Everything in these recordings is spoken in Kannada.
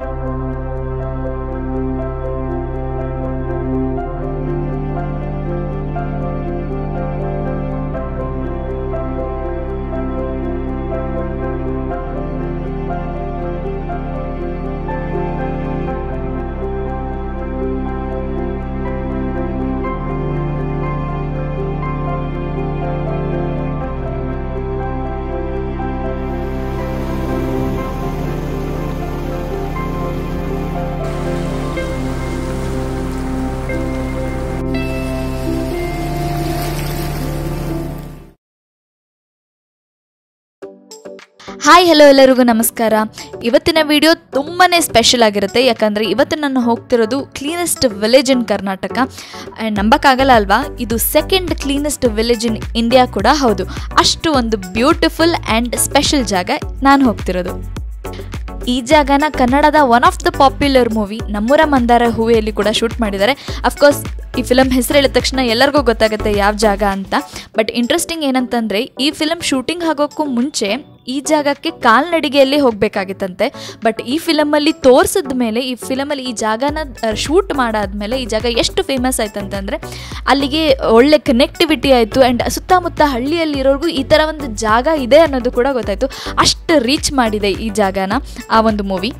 ಹಾಯ್ ಹಲೋ ಎಲ್ಲರಿಗೂ ನಮಸ್ಕಾರ ಇವತ್ತಿನ ವಿಡಿಯೋ ತುಂಬಾ ಸ್ಪೆಷಲ್ ಆಗಿರುತ್ತೆ ಯಾಕಂದರೆ ಇವತ್ತು ನಾನು ಹೋಗ್ತಿರೋದು cleanest village in Karnataka and ನಂಬಕ್ಕಾಗಲ್ಲ ಅಲ್ವಾ ಇದು second cleanest village in India ಕೂಡ ಹೌದು ಅಷ್ಟು ಒಂದು ಬ್ಯೂಟಿಫುಲ್ ಆ್ಯಂಡ್ ಸ್ಪೆಷಲ್ ಜಾಗ ನಾನು ಹೋಗ್ತಿರೋದು ಈ ಜಾಗನ ಕನ್ನಡದ one of the popular movie ನಮ್ಮೂರ ಮಂದಾರ ಹೂವೆಯಲ್ಲಿ ಕೂಡ ಶೂಟ್ ಮಾಡಿದ್ದಾರೆ ಅಫ್ಕೋರ್ಸ್ ಈ ಫಿಲಮ್ ಹೆಸರು ಹೇಳಿದ ತಕ್ಷಣ ಎಲ್ಲರಿಗೂ ಗೊತ್ತಾಗುತ್ತೆ ಯಾವ ಜಾಗ ಅಂತ ಬಟ್ ಇಂಟ್ರೆಸ್ಟಿಂಗ್ ಏನಂತಂದರೆ ಈ ಫಿಲಮ್ ಶೂಟಿಂಗ್ ಆಗೋಕ್ಕೂ ಮುಂಚೆ ಈ ಜಾಗಕ್ಕೆ ಕಾಲ್ನಡಿಗೆಯಲ್ಲಿ ಹೋಗಬೇಕಾಗಿತ್ತಂತೆ ಬಟ್ ಈ ಫಿಲಮಲ್ಲಿ ತೋರಿಸಿದ ಮೇಲೆ ಈ ಫಿಲಮಲ್ಲಿ ಈ ಜಾಗನ ಶೂಟ್ ಮಾಡಾದ್ಮೇಲೆ ಈ ಜಾಗ ಎಷ್ಟು ಫೇಮಸ್ ಆಯ್ತಂತಂದರೆ ಅಲ್ಲಿಗೆ ಒಳ್ಳೆ ಕನೆಕ್ಟಿವಿಟಿ ಆಯಿತು ಆ್ಯಂಡ್ ಸುತ್ತಮುತ್ತ ಹಳ್ಳಿಯಲ್ಲಿರೋರ್ಗೂ ಈ ಥರ ಒಂದು ಜಾಗ ಇದೆ ಅನ್ನೋದು ಕೂಡ ಗೊತ್ತಾಯಿತು ಅಷ್ಟು ರೀಚ್ ಮಾಡಿದೆ ಈ ಜಾಗನ ಆ ಒಂದು ಮೂವಿ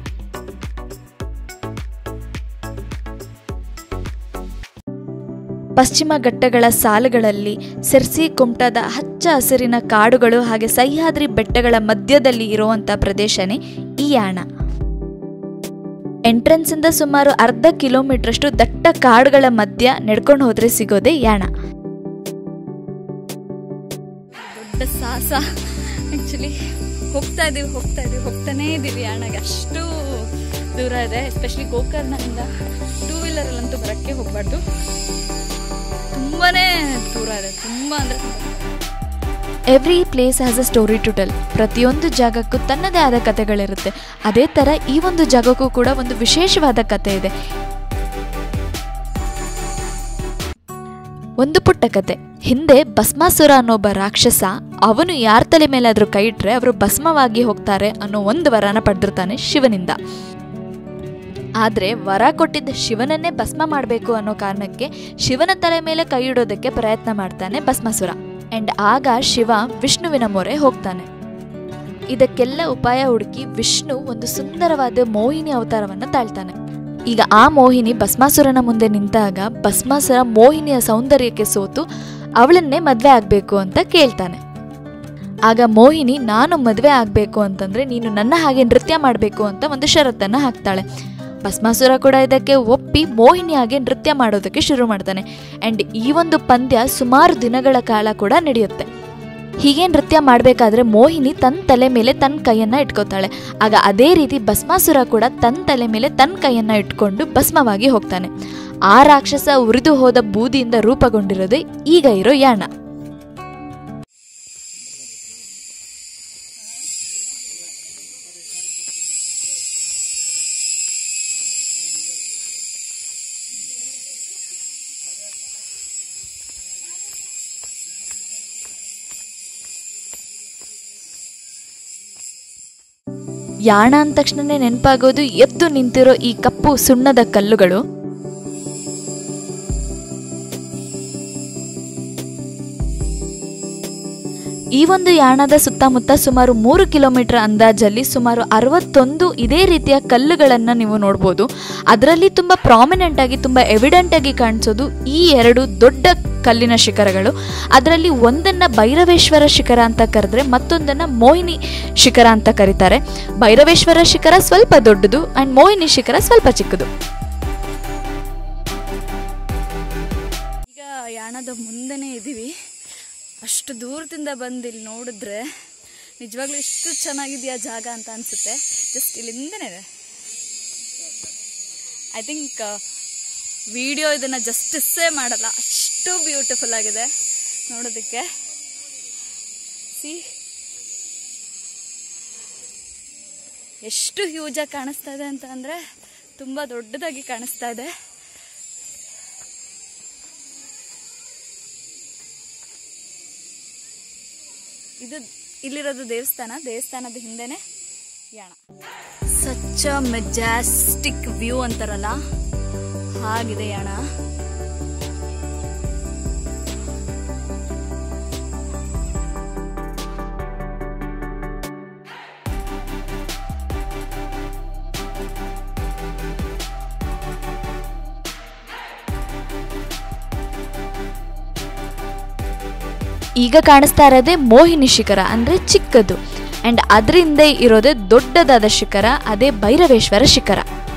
ಪಶ್ಚಿಮ ಘಟ್ಟಗಳ ಸಾಲುಗಳಲ್ಲಿ ಸೆರ್ಸಿ ಕುಮಟದ ಹಚ್ಚ ಹಸಿರಿನ ಕಾಡುಗಳು ಹಾಗೆ ಸಹ್ಯಾದ್ರಿ ಬೆಟ್ಟಗಳ ಮಧ್ಯದಲ್ಲಿ ಇರುವಂಥ ಪ್ರದೇಶನೇ ಈ ಯಾಣ ಎಂಟ್ರೆನ್ಸ್ ಇಂದ ಸುಮಾರು ಅರ್ಧ ಕಿಲೋಮೀಟರ್ ದಟ್ಟ ಕಾಡುಗಳ ಮಧ್ಯ ನಡ್ಕೊಂಡು ಹೋದ್ರೆ ಸಿಗೋದೇ ಯಾಣ ದೊಡ್ಡ ಸಾಹಸ ಆ್ಯಕ್ಚುಲಿ ಹೋಗ್ತಾ ಇದೀವಿ ಹೋಗ್ತಾ ಇದೀವಿ ಹೋಗ್ತಾನೇ ಇದೀವಿ ಯಾಣಗೆ ಅಷ್ಟು ದೂರ ಇದೆ ಎಸ್ಪೆಷಲಿ ಗೋಕರ್ಣದಿಂದ ಟೂ ವೀಲರಲ್ಲಂತೂ ಬರೋಕ್ಕೆ ಹೋಗಬಾರ್ದು ತುಂಬಾನೇ ದೂರ ಇದೆ ತುಂಬ ಅಂದರೆ every place has a story to tell ಪ್ರತಿಯೊಂದು ಜಾಗಕ್ಕೂ ತನ್ನದೇ ಆದ ಕಥೆಗಳಿರುತ್ತೆ ಅದೇ ಥರ ಈ ಒಂದು ಜಾಗಕ್ಕೂ ಕೂಡ ಒಂದು ವಿಶೇಷವಾದ ಕತೆ ಇದೆ ಒಂದು ಪುಟ್ಟ ಕತೆ ಹಿಂದೆ ಭಸ್ಮಾಸುರ ಅನ್ನೋ ಒಬ್ಬ ರಾಕ್ಷಸ ಅವನು ಯಾರ ತಲೆ ಮೇಲಾದ್ರೂ ಕೈ ಇಟ್ರೆ ಅವರು ಭಸ್ಮವಾಗಿ ಹೋಗ್ತಾರೆ ಅನ್ನೋ ಒಂದು ವರನ ಪಡೆದಿರ್ತಾನೆ ಶಿವನಿಂದ ಆದರೆ ವರ ಕೊಟ್ಟಿದ್ದ ಶಿವನನ್ನೇ ಭಸ್ಮ ಮಾಡಬೇಕು ಅನ್ನೋ ಕಾರಣಕ್ಕೆ ಶಿವನ ತಲೆ ಮೇಲೆ ಕೈ ಇಡೋದಕ್ಕೆ ಪ್ರಯತ್ನ ಮಾಡ್ತಾನೆ ಭಸ್ಮಾಸುರ ಆ್ಯಂಡ್ ಆಗ ಶಿವ ವಿಷ್ಣುವಿನ ಮೊರೆ ಹೋಗ್ತಾನೆ ಇದಕ್ಕೆಲ್ಲ ಉಪಾಯ ಹುಡುಕಿ ವಿಷ್ಣು ಒಂದು ಸುಂದರವಾದ ಮೋಹಿನಿ ಅವತಾರವನ್ನು ತಾಳ್ತಾನೆ ಈಗ ಆ ಮೋಹಿನಿ ಭಸ್ಮಾಸುರನ ಮುಂದೆ ನಿಂತಾಗ ಭಸ್ಮಾಸುರ ಮೋಹಿನಿಯ ಸೌಂದರ್ಯಕ್ಕೆ ಸೋತು ಅವಳನ್ನೇ ಮದುವೆ ಆಗಬೇಕು ಅಂತ ಕೇಳ್ತಾನೆ ಆಗ ಮೋಹಿನಿ ನಾನು ಮದುವೆ ಆಗಬೇಕು ಅಂತಂದರೆ ನೀನು ನನ್ನ ಹಾಗೆ ನೃತ್ಯ ಮಾಡಬೇಕು ಅಂತ ಒಂದು ಷರತ್ತನ್ನು ಹಾಕ್ತಾಳೆ ಭಸ್ಮಾಸುರ ಕೂಡ ಇದಕ್ಕೆ ಒಪ್ಪಿ ಮೋಹಿನಿಯಾಗೆ ನೃತ್ಯ ಮಾಡೋದಕ್ಕೆ ಶುರು ಮಾಡ್ತಾನೆ ಆ್ಯಂಡ್ ಈ ಒಂದು ಪಂದ್ಯ ಸುಮಾರು ದಿನಗಳ ಕಾಲ ಕೂಡ ನಡೆಯುತ್ತೆ ಹೀಗೆ ನೃತ್ಯ ಮಾಡಬೇಕಾದ್ರೆ ಮೋಹಿನಿ ತನ್ನ ತಲೆ ಮೇಲೆ ತನ್ನ ಕೈಯನ್ನು ಇಟ್ಕೋತಾಳೆ ಆಗ ಅದೇ ರೀತಿ ಭಸ್ಮಾಸುರ ಕೂಡ ತನ್ನ ತಲೆ ಮೇಲೆ ತನ್ನ ಕೈಯನ್ನು ಇಟ್ಕೊಂಡು ಭಸ್ಮವಾಗಿ ಹೋಗ್ತಾನೆ ಆ ರಾಕ್ಷಸ ಉರಿದು ಹೋದ ಬೂದಿಯಿಂದ ರೂಪುಗೊಂಡಿರೋದೇ ಈಗ ಇರೋ ಯಾಣ ಯಾಣ ಅಂದ ತಕ್ಷಣನೇ ನೆನಪಾಗೋದು ಎದ್ದು ನಿಂತಿರೋ ಈ ಕಪ್ಪು ಸುಣ್ಣದ ಕಲ್ಲುಗಳು ಈ ಒಂದು ಯಾಣದ ಸುತ್ತಮುತ್ತ ಸುಮಾರು ಮೂರು ಕಿಲೋಮೀಟರ್ ಅಂದಾಜಲ್ಲಿ ಸುಮಾರು ಅರವತ್ತೊಂದು ಇದೇ ರೀತಿಯ ಕಲ್ಲುಗಳನ್ನು ನೀವು ನೋಡ್ಬೋದು ಅದರಲ್ಲಿ ತುಂಬ ಪ್ರಾಮಿನೆಂಟ್ ಆಗಿ ತುಂಬ ಎವಿಡೆಂಟ್ ಆಗಿ ಕಾಣಿಸೋದು ಈ ಎರಡು ದೊಡ್ಡ ಕಲ್ಲಿನ ಶಿಖರಗಳು ಅದರಲ್ಲಿ ಒಂದನ್ನು ಭೈರವೇಶ್ವರ ಶಿಖರ ಅಂತ ಕರೆದ್ರೆ ಮತ್ತೊಂದನ್ನು ಮೋಹಿನಿ ಶಿಖರ ಅಂತ ಕರೀತಾರೆ ಭೈರವೇಶ್ವರ ಶಿಖರ ಸ್ವಲ್ಪ ದೊಡ್ಡದು ಆ್ಯಂಡ್ ಮೋಹಿನಿ ಶಿಖರ ಸ್ವಲ್ಪ ಚಿಕ್ಕದು ಈಗ ಯಾಣದ ಮುಂದೆನೇ ಇದ್ದೀವಿ ಅಷ್ಟು ದೂರದಿಂದ ಬಂದು ಇಲ್ಲಿ ನೋಡಿದ್ರೆ ನಿಜವಾಗ್ಲೂ ಎಷ್ಟು ಚೆನ್ನಾಗಿದೆಯಾ ಜಾಗ ಅಂತ ಅನಿಸುತ್ತೆ ಜಸ್ಟ್ ಇಲ್ಲಿಂದನೇ ಇದೆ ಐ ಥಿಂಕ್ ವಿಡಿಯೋ ಇದನ್ನು ಜಸ್ಟಿಸ್ಸೇ ಮಾಡಲ್ಲ ಅಷ್ಟು ಬ್ಯೂಟಿಫುಲ್ ಆಗಿದೆ ನೋಡೋದಕ್ಕೆ ಸಿ ಎಷ್ಟು ಹ್ಯೂಜಾಗಿ ಕಾಣಿಸ್ತಾ ಇದೆ ಅಂತ ಅಂದರೆ ತುಂಬ ದೊಡ್ಡದಾಗಿ ಕಾಣಿಸ್ತಾ ಇದೆ ಇದು ಇಲ್ಲಿರೋದು ದೇವಸ್ಥಾನ ದೇವಸ್ಥಾನದ ಹಿಂದೆನೆ ಯಾಣ ಸಚ್ಚ ಮೆಜಾಸ್ಟಿಕ್ ವ್ಯೂ ಅಂತಾರಲ್ಲ ಹಾಗಿದೆ ಯಾಣ ಈಗ ಕಾಣಿಸ್ತಾ ಇರೋದೇ ಮೋಹಿನಿ ಶಿಖರ ಅಂದರೆ ಚಿಕ್ಕದು ಆ್ಯಂಡ್ ಅದರಿಂದ ಇರೋದೇ ದೊಡ್ಡದಾದ ಶಿಖರ ಅದೇ ಭೈರವೇಶ್ವರ ಶಿಖರ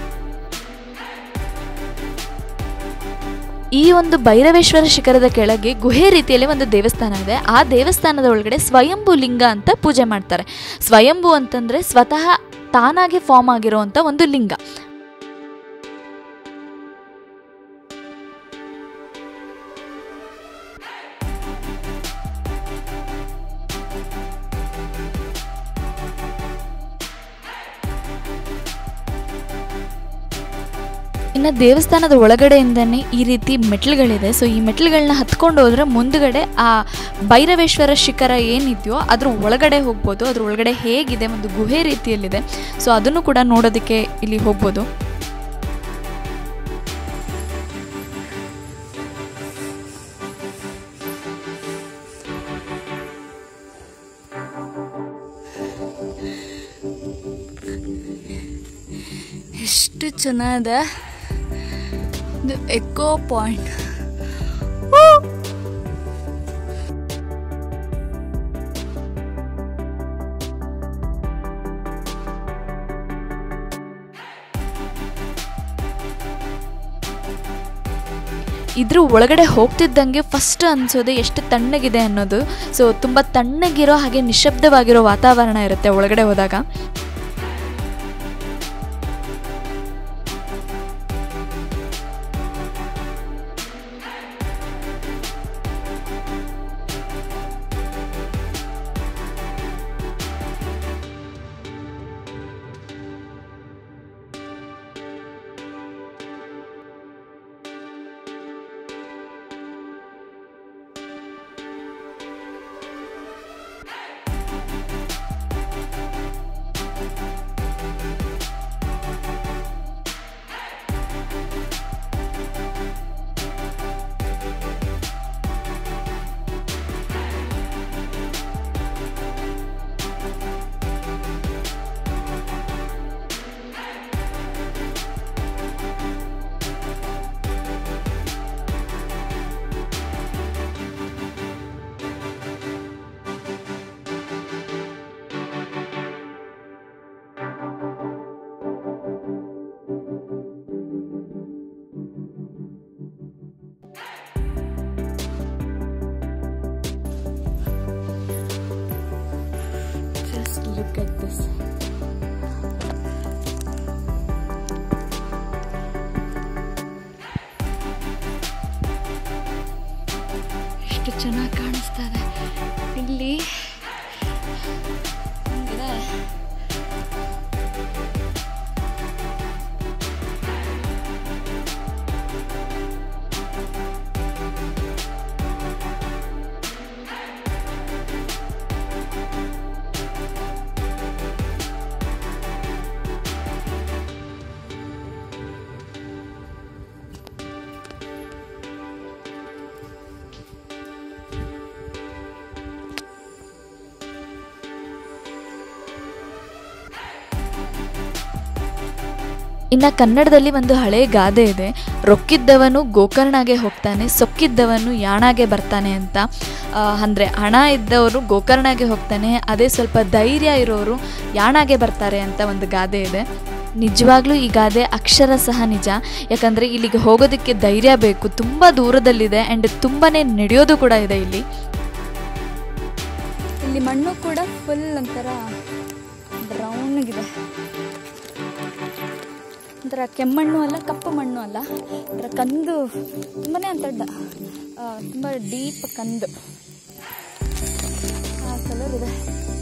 ಈ ಒಂದು ಭೈರವೇಶ್ವರ ಶಿಖರದ ಕೆಳಗೆ ಗುಹೆ ರೀತಿಯಲ್ಲಿ ಒಂದು ದೇವಸ್ಥಾನ ಇದೆ ಆ ದೇವಸ್ಥಾನದ ಒಳಗಡೆ ಸ್ವಯಂಭೂ ಲಿಂಗ ಅಂತ ಪೂಜೆ ಮಾಡ್ತಾರೆ ಸ್ವಯಂಭೂ ಅಂತಂದರೆ ಸ್ವತಃ ತಾನಾಗಿ ಫಾರ್ಮ್ ಆಗಿರುವಂಥ ಒಂದು ಲಿಂಗ ಇನ್ನು ದೇವಸ್ಥಾನದ ಒಳಗಡೆಯಿಂದನೇ ಈ ರೀತಿ ಮೆಟ್ಲುಗಳಿದೆ ಸೊ ಈ ಮೆಟ್ಲುಗಳನ್ನ ಹತ್ಕೊಂಡು ಹೋದ್ರೆ ಮುಂದ್ಗಡೆ ಆ ಭೈರವೇಶ್ವರ ಶಿಖರ ಏನಿದೆಯೋ ಅದ್ರ ಒಳಗಡೆ ಹೋಗ್ಬೋದು ಅದ್ರ ಒಳಗಡೆ ಹೇಗಿದೆ ಒಂದು ಗುಹೆ ರೀತಿಯಲ್ಲಿದೆ ಸೊ ಅದನ್ನು ಕೂಡ ನೋಡೋದಕ್ಕೆ ಇಲ್ಲಿ ಹೋಗ್ಬೋದು ಎಷ್ಟು ಚೆನ್ನಾಗಿದೆ ಇದು ಎಕೋ ಪಾಯಿಂಟ್ ಇದ್ರ ಒಳಗಡೆ ಹೋಗ್ತಿದ್ದಂಗೆ ಫಸ್ಟ್ ಅನ್ಸೋದೆ ಎಷ್ಟು ತಣ್ಣಗಿದೆ ಅನ್ನೋದು ಸೊ ತುಂಬ ತಣ್ಣಗಿರೋ ಹಾಗೆ ನಿಶಬ್ದವಾಗಿರೋ ವಾತಾವರಣ ಇರುತ್ತೆ ಒಳಗಡೆ ಹೋದಾಗ Just look at this. ಎಷ್ಟು ಚೆನ್ನಾಗಿ ಕಾಣಿಸ್ತಾ ಇದೆ ಇಲ್ಲಿ ಹಿಂಗಿದೆ. ಇನ್ನು ಕನ್ನಡದಲ್ಲಿ ಒಂದು ಹಳೆ ಗಾದೆ ಇದೆ ರೊಕ್ಕಿದ್ದವನು ಗೋಕರ್ಣಗೆ ಹೋಗ್ತಾನೆ ಸೊಕ್ಕಿದ್ದವನು ಯಾಣಾಗೆ ಬರ್ತಾನೆ ಅಂತ ಅಂದರೆ ಹಣ ಇದ್ದವರು ಗೋಕರ್ಣಗೆ ಹೋಗ್ತಾನೆ ಅದೇ ಸ್ವಲ್ಪ ಧೈರ್ಯ ಇರೋರು ಯಾಣಾಗೆ ಬರ್ತಾರೆ ಅಂತ ಒಂದು ಗಾದೆ ಇದೆ ನಿಜವಾಗ್ಲೂ ಈ ಗಾದೆ ಅಕ್ಷರ ಸಹ ನಿಜ ಯಾಕಂದರೆ ಇಲ್ಲಿಗೆ ಹೋಗೋದಕ್ಕೆ ಧೈರ್ಯ ಬೇಕು ತುಂಬ ದೂರದಲ್ಲಿದೆ ಆ್ಯಂಡ್ ತುಂಬಾ ನಡೆಯೋದು ಕೂಡ ಇದೆ ಇಲ್ಲಿ ಇಲ್ಲಿ ಮಣ್ಣು ಕೂಡ ಫುಲ್ ಒಂಥರ ಬ್ರೌನ್ಗಿದೆ ಒಂಥರ ಕೆಮ್ಮಣ್ಣು ಅಲ್ಲ ಕಪ್ಪು ಮಣ್ಣು ಅಲ್ಲ ಒಂಥರ ಕಂದು ತುಂಬಾನೇ ಅಂತ ತುಂಬ ಡೀಪ್ ಕಂದು ಆ ಕಲರ್ ಇದೆ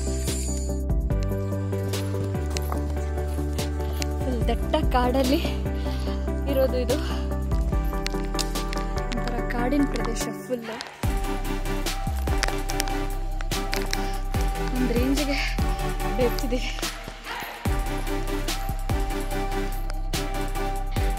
ಫುಲ್ ದಟ್ಟ ಕಾಡಲ್ಲಿ ಇರೋದು ಇದು ಒಂಥರ ಕಾಡಿನ ಪ್ರದೇಶ ಫುಲ್ಲು ಒಂದು ರೇಂಜಿಗೆ ಬೇಕ್ತಿದೆ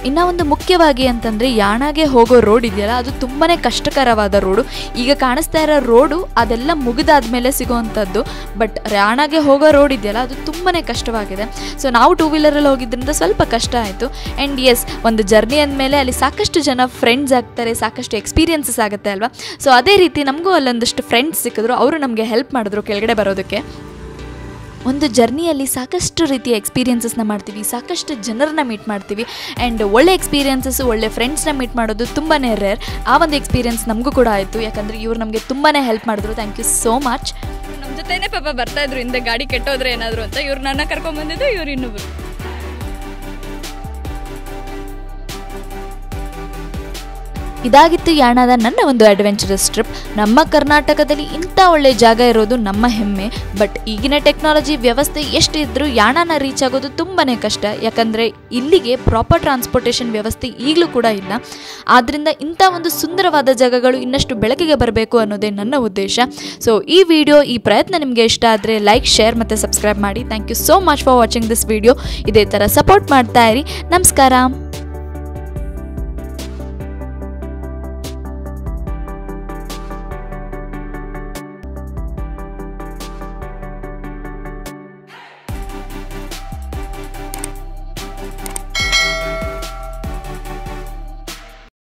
ಇನ್ನು ಒಂದು ಮುಖ್ಯವಾಗಿ ಅಂತಂದರೆ ಯಾಣಗೆ ಹೋಗೋ ರೋಡ್ ಇದೆಯಲ್ಲ ಅದು ತುಂಬಾ ಕಷ್ಟಕರವಾದ ರೋಡು ಈಗ ಕಾಣಿಸ್ತಾ ಇರೋ ರೋಡು ಅದೆಲ್ಲ ಮುಗಿದಾದ್ಮೇಲೆ ಸಿಗೋವಂಥದ್ದು ಬಟ್ ಯಾಣಗೆ ಹೋಗೋ ರೋಡ್ ಇದೆಯಲ್ಲ ಅದು ತುಂಬಾ ಕಷ್ಟವಾಗಿದೆ ಸೊ ನಾವು ಟೂ ವೀಲರಲ್ಲಿ ಹೋಗಿದ್ದರಿಂದ ಸ್ವಲ್ಪ ಕಷ್ಟ ಆಯಿತು ಆ್ಯಂಡ್ ಎಸ್ ಒಂದು ಜರ್ನಿ ಅಂದಮೇಲೆ ಅಲ್ಲಿ ಸಾಕಷ್ಟು ಜನ ಫ್ರೆಂಡ್ಸ್ ಆಗ್ತಾರೆ ಸಾಕಷ್ಟು ಎಕ್ಸ್ಪೀರಿಯನ್ಸಸ್ ಆಗುತ್ತೆ ಅಲ್ವಾ ಸೊ ಅದೇ ರೀತಿ ನಮಗೂ ಅಲ್ಲೊಂದಷ್ಟು ಫ್ರೆಂಡ್ಸ್ ಸಿಕ್ಕಿದ್ರು ಅವರು ನಮಗೆ ಹೆಲ್ಪ್ ಮಾಡಿದ್ರು ಕೆಳಗಡೆ ಬರೋದಕ್ಕೆ ಒಂದು ಜರ್ನಿಯಲ್ಲಿ ಸಾಕಷ್ಟು ರೀತಿಯ ಎಕ್ಸ್ಪೀರಿಯನ್ಸಸ್ನ ಮಾಡ್ತೀವಿ ಸಾಕಷ್ಟು ಜನರನ್ನ ಮೀಟ್ ಮಾಡ್ತೀವಿ ಆ್ಯಂಡ್ ಒಳ್ಳೆ ಎಕ್ಸ್ಪೀರಿಯನ್ಸಸ್ ಒಳ್ಳೆ ಫ್ರೆಂಡ್ಸ್ನ ಮೀಟ್ ಮಾಡೋದು ತುಂಬಾ ರೇರ್ ಆ ಒಂದು ಎಕ್ಸ್ಪೀರಿಯನ್ಸ್ ನಮಗೂ ಕೂಡ ಆಯಿತು ಯಾಕಂದರೆ ಇವ್ರು ನಮಗೆ ತುಂಬಾ ಹೆಲ್ಪ್ ಮಾಡಿದ್ರು ಥ್ಯಾಂಕ್ ಯು ಸೋ ಮಚ್ ನಮ್ಮ ಜೊತೆನೇ ಪಾಪ ಬರ್ತಾ ಇದ್ರು ಹಿಂದೆ ಗಾಡಿ ಕೆಟ್ಟೋದ್ರೆ ಏನಾದ್ರು ಅಂತ ಇವ್ರು ನನ್ನ ಕರ್ಕೊಂಡ್ ಬಂದಿದ್ದು ಇವ್ರು ಇನ್ನೊಬ್ರು ಇದಾಗಿತ್ತು ಯಾಣದ ನನ್ನ ಒಂದು ಅಡ್ವೆಂಚರಸ್ ಟ್ರಿಪ್ ನಮ್ಮ ಕರ್ನಾಟಕದಲ್ಲಿ ಇಂಥ ಒಳ್ಳೆ ಜಾಗ ಇರೋದು ನಮ್ಮ ಹೆಮ್ಮೆ ಬಟ್ ಈಗಿನ ಟೆಕ್ನಾಲಜಿ ವ್ಯವಸ್ಥೆ ಎಷ್ಟಿದ್ರೂ ಯಾಣನ ರೀಚ್ ಆಗೋದು ತುಂಬಾ ಕಷ್ಟ ಯಾಕಂದರೆ ಇಲ್ಲಿಗೆ ಪ್ರಾಪರ್ ಟ್ರಾನ್ಸ್ಪೋರ್ಟೇಷನ್ ವ್ಯವಸ್ಥೆ ಈಗಲೂ ಕೂಡ ಇಲ್ಲ ಆದ್ದರಿಂದ ಇಂಥ ಒಂದು ಸುಂದರವಾದ ಜಾಗಗಳು ಇನ್ನಷ್ಟು ಬೆಳಕಿಗೆ ಬರಬೇಕು ಅನ್ನೋದೇ ನನ್ನ ಉದ್ದೇಶ ಸೊ ಈ ವಿಡಿಯೋ ಈ ಪ್ರಯತ್ನ ನಿಮಗೆ ಇಷ್ಟ ಆದರೆ ಲೈಕ್ ಶೇರ್ ಮತ್ತು ಸಬ್ಸ್ಕ್ರೈಬ್ ಮಾಡಿ thank you so much for watching this video ಇದೇ ಥರ ಸಪೋರ್ಟ್ ಮಾಡ್ತಾ ಇರಿ ನಮಸ್ಕಾರ